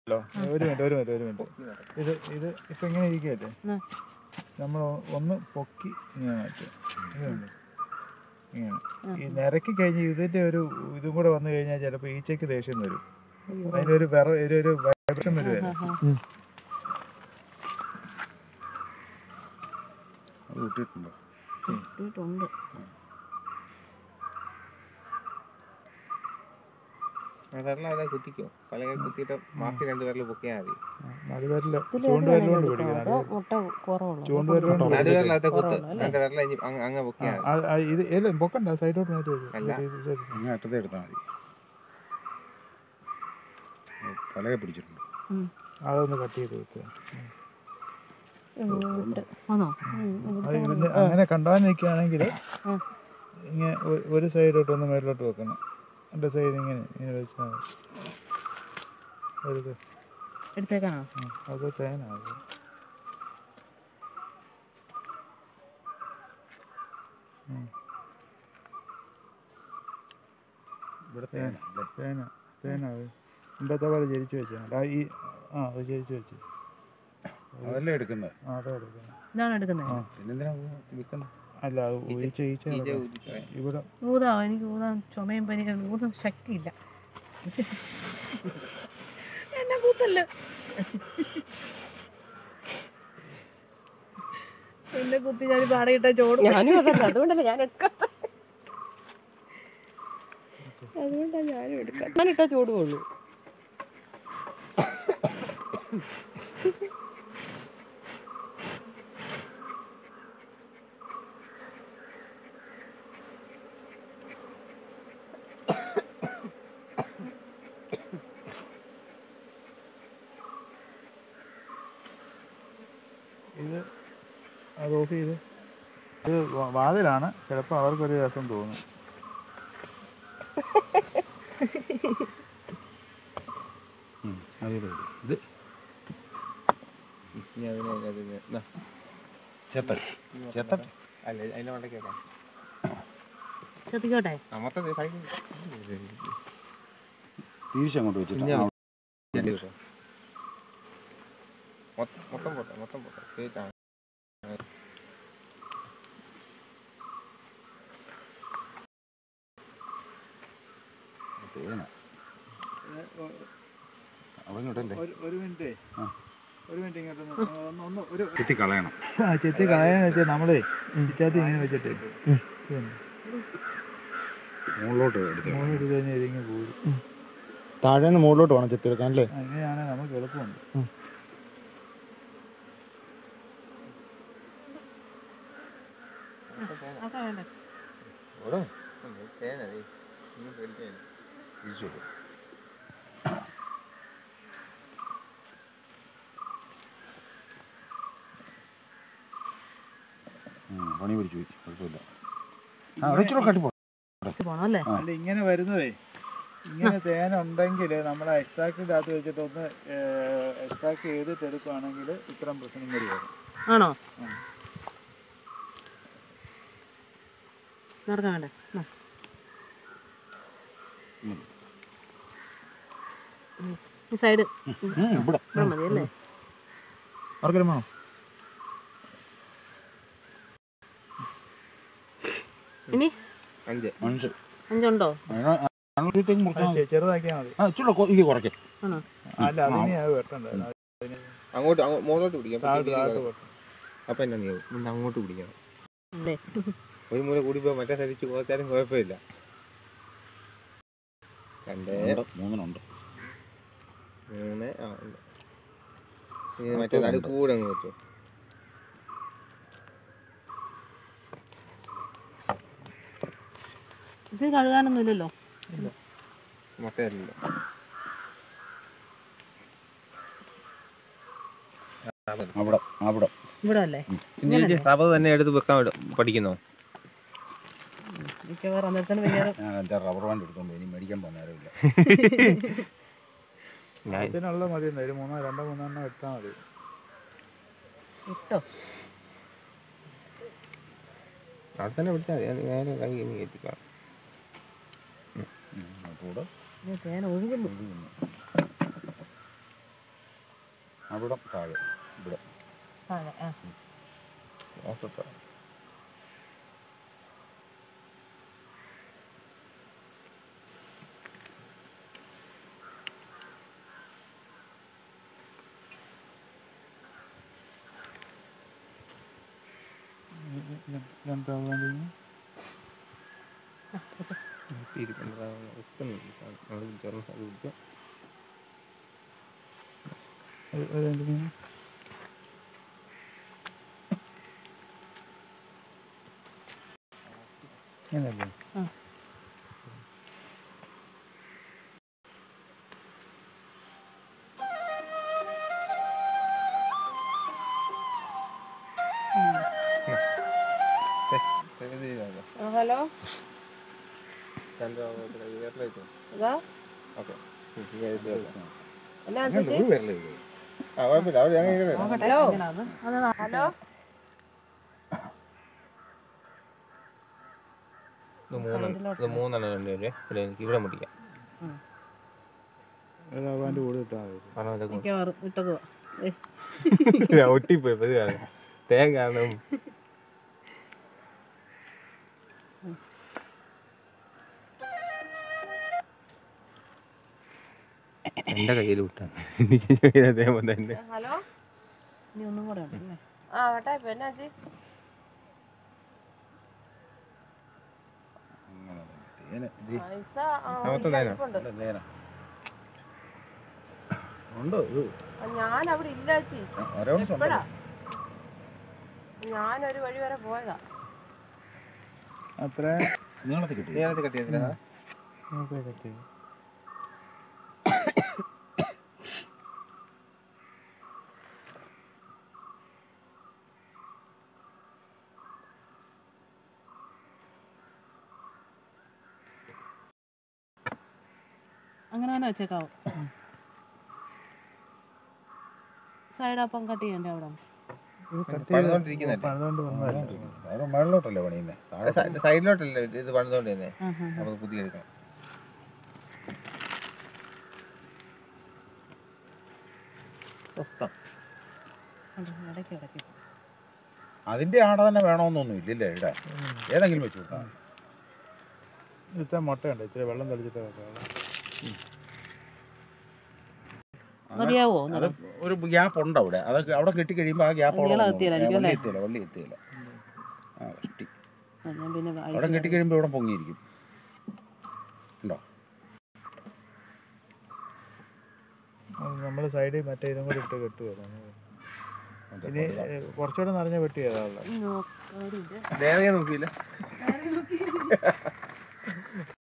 Hello ഒരു minute ഒരു minute ഒരു മിനിറ്റ് ഇത് ഇത് ഇപ്പം ഇങ്ങനെ ഇരിക്കുകയല്ലേ ഉം. നമ്മൾ ഒന്ന് പൊക്കി ഇങ്ങനെ മാറ്റുക ഇതുണ്ട്. ഇങ്ങനെ ഈ നിരക്കി കഴിഞ്ഞ് ഇതിൻ്റെ ഒരു ഇതും കൂടെ വന്നു കഴിഞ്ഞാൽ ചിലപ്പോൾ ഈച്ചയ്ക്ക് ദേഷ്യം വരും അതിനൊരു വിറ ഒരു വൈബ്രേഷൻ വരുമായിരുന്നു അത് കിട്ടിയിട്ടുണ്ടോ കിട്ടിയിട്ടുണ്ട് വെള്ളം അതാ കുത്തിക്കോ പലകെ കുത്തിയിട്ട് ബാക്കി രണ്ട് വിരൽ പൊക്കിയാൽ മതി നടുവരല് ഇതിൽ ചൂണ്ടുവരലുകൊണ്ട് എടുക്കാം പിടിക്കുക അതോ മുട്ട കുറവുള്ളൂ ചൂണ്ടുവരലുകൊണ്ട് നടുവിരൽ അകത്തെ കുത്ത് കുറവുള്ളൂ അല്ലേ? അതിന്റെ വിരൽ ഇനി അങ്ങ് അങ്ങ് പൊക്കിയാൽ മതി ആ, ആ, ഇത് ഇല്ല പൊക്കണ്ട സൈഡോട്ട് മാറ്റി വെക്ക്. അല്ല. ഇത് ഇത് ശരി. അങ്ങ് അറ്റത്തെ എടുത്താൽ മതി അത് പലകെ പിടിച്ചിട്ടുണ്ട് അതൊന്ന് കട്ട് ചെയ്ത് വെക്കുക ആണോ അത് ഇവന് അങ്ങനെ കണ്ടാൽ നിൽക്കുകയാണെങ്കിൽ ഉം. ഇങ്ങനെ ഒ- ഒരു സൈഡോട്ട് ഒന്ന് മേളിലോട്ട് വെക്കണം എൻ്റെ സൈഡ് ഇങ്ങനെ ഇങ്ങനെ വെച്ചാൽ മതി ഒരു ഇത്. എടുത്തേക്കാണോ ഉം. അത് തേനാണ് ഇവിടെ തേന അല്ലേ തേന തേന അത് മുമ്പത്തെ പോലെ ജരിച്ച് വെച്ചാൽ ആ ഈ ആ അത് ജരിച്ച് വെച്ച് അതല്ലേ എടുക്കുന്നത് ആ അതെ എടുക്കണം ഇതാണ് എടുക്കുന്നത് പിന്നെന്തിനാ വിൽക്കുന്നത് അല്ല അത് ഈച്ച ഈച്ച ഈച്ച കിടക്കും. ഊതിക്കളയും. ഇവിടെ ഊതാ എനിക്ക് ഊതാൻ ചുമയും പനിയും ഊതാൻ ശക്തിയില്ല എന്നെ കൂത്തല്ല എന്നെ കുത്തി ഞാൻ പാടയിട്ട ചോട് ഞാനും അതല്ല അതുകൊണ്ടല്ല ഞാൻ എടുക്കാത്ത അതുകൊണ്ടാണ് ഞാനും എടുക്കാം ഞാനിട്ടാ ചോടുകയുള്ളൂ ഇത് അത് ഓഫ് ചെയ്ത് ഇത് വാ- വാതിലാണ് ചിലപ്പോൾ അവർക്കൊരു രസം തോന്നും അതിൽ ഇത് ഇനി അതിനെ അതിനെ ദാ. ചെത്ത ചെത്ത അല്ല അതിന്റെ മണ്ടയ്ക്ക് വെക്കാം ശ്രദ്ധിക്കോട്ടെ ആ, മൊത്തം സൈഡിൽ തിരിച്ചങ്ങോട്ട് വെച്ചിട്ട് കുഞ്ഞാ. ആ, രണ്ട് ദിവസം മൊത്തം മൊത്തം പോട്ടെ മൊത്തം പോട്ടെ കേട്ടാ തേന അവിടെ ഇങ്ങോട്ടല്ലേ ഒരു ഒരു മിനിറ്റ് ആ. ഒരു മിനിറ്റ് ഇങ്ങോട്ട് ഒന്ന് ഒന്ന് ഒന്ന് ഒരു ചെത്തി കളയണം ആ ചെത്തി കളയാന്ന് വെച്ചാൽ നമ്മളേ ഇച്ചാത്തി ഇങ്ങനെ വെച്ചിട്ട് മുകളിലോട്ട് എടുത്ത് മൂന്ന് എടുത്ത് കഴിഞ്ഞാൽ ഇതിങ്ങനെ പോരും താഴേന്ന് മുകളിലോട്ട് വേണം ചെത്തിയെടുക്കാൻ അല്ലേ അങ്ങനെയാണെങ്കിൽ നമുക്ക് എളുപ്പമുണ്ട് അതാ വേണ്ടേ ഓടോ തേനേ ഒന്നും പേടിക്കാനില്ല തിരിച്ചു വിടും. ഉം, പണി പിടിച്ചു പോയി കുഴപ്പമില്ല ആ അവിടെ ഇച്ചിരി കട്ടി പോ ഇത് പോണം അല്ലേ അല്ല ഇങ്ങനെ വരുന്നതേ ഇങ്ങനെ തേന ഉണ്ടെങ്കിൽ നമ്മൾ എക്സ്ട്രാക്റ്റിൻ്റെ അകത്ത് വെച്ചിട്ട് ഒന്ന് എക്സ്ട്രാക്ട് ചെയ്തിട്ട് എടുക്കുകയാണെങ്കിൽ ഇത്തരം പ്രശ്നം വരിക ആണോ ആ. നടക്കാൻ വേണ്ടേ ആ. ഉം. ഉം. ഈ സൈഡ് ഉം, ഇവിടെ ഇവിടെ മതി അല്ലേ ആർക്കെങ്കിലും വേണോ ഇനി അഞ്ച് മനുഷ്യ അഞ്ചുണ്ടോ അങ്ങോട്ടേക്ക് മുറിച്ചാൽ മതി. ചെറുതാക്കിയാൽ മതി ആ ഇച്ചിരി കൊ- ഇത് കുറയ്ക്ക് ആണോ അല്ല അതിനെ അത് വെട്ടണ്ട അങ്ങോട്ട് അങ്ങോ- മുകളിലോട്ട് പിടിക്കാം താഴോട്ട് താഴോട്ട് വെട്ടണം അപ്പൊ എന്നാ നീ മുന്നേ അങ്ങോട്ട് പിടിക്കണം അല്ലേ ഒരു മൂല കൂടി പോയി മറ്റേ സരിച്ച് പോകാനും കുഴപ്പമില്ല രണ്ട് ഉണ്ട്, മൂന്നെണ്ണുണ്ട് മൂന്ന് ആ ഉണ്ട്. ഇനി മറ്റേ നടു കൂടെ അങ്ങ് വെച്ചു ഇത് കഴുകാനൊന്നും ഇല്ലല്ലോ മറ്റേ അല്ലല്ലോ അവിടെ അവിടെ ഇവിടെ അല്ലേ തപത് തന്നെ എടുത്ത് വെക്കാൻ വിടും- പഠിക്കുന്നോ മിക്കവാറും അന്നേരത്തിന് വൈകുന്നേരം ഞാൻ എന്താ റബ്ബർ ബാൻഡ് എടുത്തോണ്ട് പോയി. ഇനി മേടിക്കാൻ പോകുന്ന നേരമില്ല ഞാൻ ഇതിനുള്ള മതി ഒരു മൂന്നോ രണ്ടോ മൂന്നോ എണ്ണം എടുത്താൽ മതി ഇട്ടോ അവിടെ തന്നെ വിളിച്ചാൽ മതി ഞാൻ നേരെ കൈ ഇനി കയറ്റിക്കാം ഉം, അപ്പോൾ ഇവിടെ ഇത് തേൻ ഒഴുകുന്നു അവിടെ താഴെ ഇവിടെ താഴെ ആ നോക്കട്ടെ ഇങ്ങനെയല്ലേ ആ, ഹലോ ഇതാ എന്നാ ചേച്ചി ഹലോ ഹലോ ഇത് മൂന്നെണ്ണം ഇത് മൂന്നെണ്ണം രണ്ടുപേരെ ഇവിടെ എനിക്ക് ഇവിടെ മുടിക്കാം അവൻ്റെ കൂടെ ഇട്ടാൽ മതി കാരണം ഇതൊക്കെ മിക്കവാറും ഇട്ടത് ഒട്ടിപ്പോയി ഇത് കാരണം തേൻ കാരണം എന്റെ കയ്യിൽ വിട്ടാണ് തേമ്പം തന്നെ ഹലോ ഇനി ഒന്നും കൂടെ ഉണ്ടല്ലേ ആ വട്ടാ ഇപ്പൊ എന്നാ ചേച്ചി തേന ജി പൈസ ആ, അവസ്ഥ തേനാ? ഇരിപ്പുണ്ട്. അല്ല തേന ഉണ്ടോ ഇത് ആ, ഞാൻ അവിടെ ഇല്ല ചേച്ചി അരൗണ്ട്സ് ഉണ്ടോ എപ്പോഴാ ഞാനൊരു വഴി വരെ പോയതാ അത്ര നീളത്തിൽ കിട്ടി നേരത്തെ കട്ടിയതിനാ അങ്ങനെ തന്നെ വെച്ചേക്കാവും സൈഡ് അപ്പം കട്ട് ചെയ്യണ്ടേ അവിടെ പണിതോണ്ടിരിക്കുന്നല്ലേ പണിതുകൊണ്ട് വന്നതല്ലേ അതിന് മേളിലോട്ടല്ലേ പണിയുന്നേ താഴെ സൈഡിലോട്ടല്ലേ ഇത് പണിതോണ്ട് തന്നെ ആ, ആ, ആ. നമുക്ക് പുതിയ എടുക്കണം സ്വസ്ഥം ഉണ്ട്, ഇടയ്ക്ക് ഇടയ്ക്ക് അതിന്റെ ആട തന്നെ വേണമെന്നൊന്നും ഇല്ലല്ലേ ഇവിടെ ഏതെങ്കിലും വെച്ച് കൊടുത്താൽ ഇത്ര മുട്ടയുണ്ട് ഇച്ചിരി വെള്ളം തളിച്ചിട്ട് വെക്കാം. മതിയാവോ അത് ഒരു ഗ്യാപ്പ് ഉണ്ട് അവിടെ അതൊക്കെ അവിടെ കെട്ടി കഴിയുമ്പോൾ ആ ഗ്യാപ്പ് നീളം എത്തിയില്ലായിരിക്കും വള്ളി അല്ലേ? എത്തിയില്ല വള്ളി എത്തിയില്ല ആ കഷ്ടി ആ, ഞാൻ പിന്നെ അവിടെ കെട്ടി കഴിയുമ്പോൾ ഇവിടെ പൊങ്ങിയിരിക്കും ഉണ്ടോ നമ്മൾ സൈഡിൽ മറ്റേ ഇതും കൂടി ഇട്ട് കെട്ടുക ഇനി ഏ, കുറച്ചുകൂടെ നിറഞ്ഞ വെട്ടി ഏതാ ഉള്ളത് നോക്കാറില്ല നേരെ നോക്കിയില്ല